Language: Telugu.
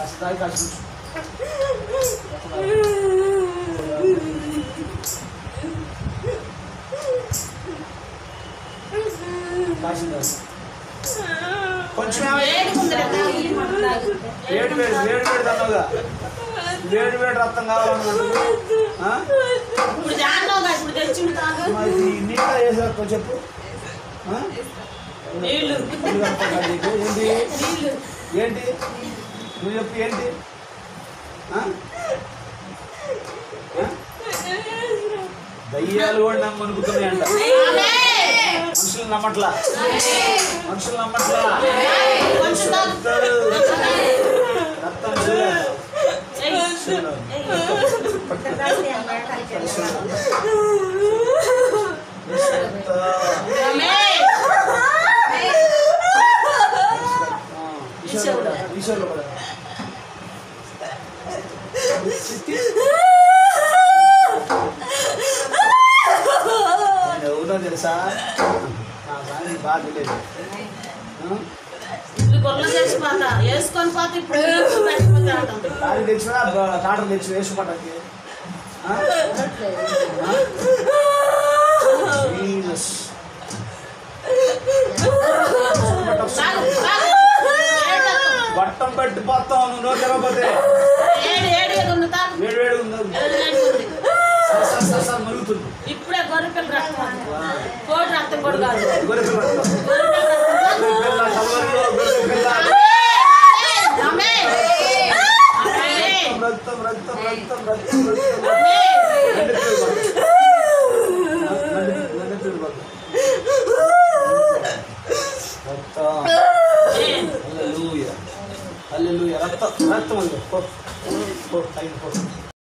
కష్టాలు కష్టం కాసిందా కొంచెం వేడి వేడి వేడి వేడి అన్నావుగా వేడి వేడి రక్తం కావాలన్నట్టు ఆ? ఇప్పుడు జాగ్రత్తగా ఇప్పుడు తెచ్చిండు తాగు మరి ఇది నీళ్ళ వేసారు చెప్పు ఆ? నీళ్ళు నీళ్ళు కనపడదా నీకు? ఏంటి ఏంటి నువ్వు చెప్పు ఏంటి ఆ? ఆ? దయ్యాలు కూడా నమ్మనుకుతున్నాయంట మనుషులు నమ్మట్లా మనుషులు నమ్మట్లా కొంచెం తాగు. చెప్తారు. రక్తం చూడాలి. ఏయ్. చూడాలి. ఆమె. ఈశ్వరుడు ఈశ్వరుడు కూడా చిట్టి. నేను ఎవరో తెలుసా నా దానికి బాగా తెలియదు ఆ? ఇప్పుడు గొల్ల చేసిపోతా వేసుకొని పోతే ఇప్పుడు పెట్టిపోతా అంటాం. దానికి తెచ్చినా టాటర్ తెచ్చి వేసుకోవటానికి ఆ? ఆ? జీసస్. తాగు, తాగు. ఏడు తాగు. గొట్టం పెట్టి పోతాం నువ్వు నోరు తెరవకపోతే ఏడు ఏడు ఏడు ఉంది తాగు. వేడి వేడి ఉంది ఏడు ఏడు ఉంది. సర సర సర సర మరుగుతుంది ఇప్పుడే గొర్రె పిల్ల రక్తం అది. కోడి రక్తం కూడా కాదు గొర్రె పిల్ల రక్తం. గొర్రె పిల్ల రక్తం గొర్రె పిల్ల కలవరిలో గొర్రె పిల్ల ఆమె. ఆమె. రక్తం రక్తం రక్తం రక్తం రక్తం ఆమె. గండెపిల్ల పట్టు. గండె- గండెపిల్ల పట్టు. రక్తం ఏ. హల్లెలూయా హల్లెలూయా రక్తం రక్తం అండి పో పో టైం పో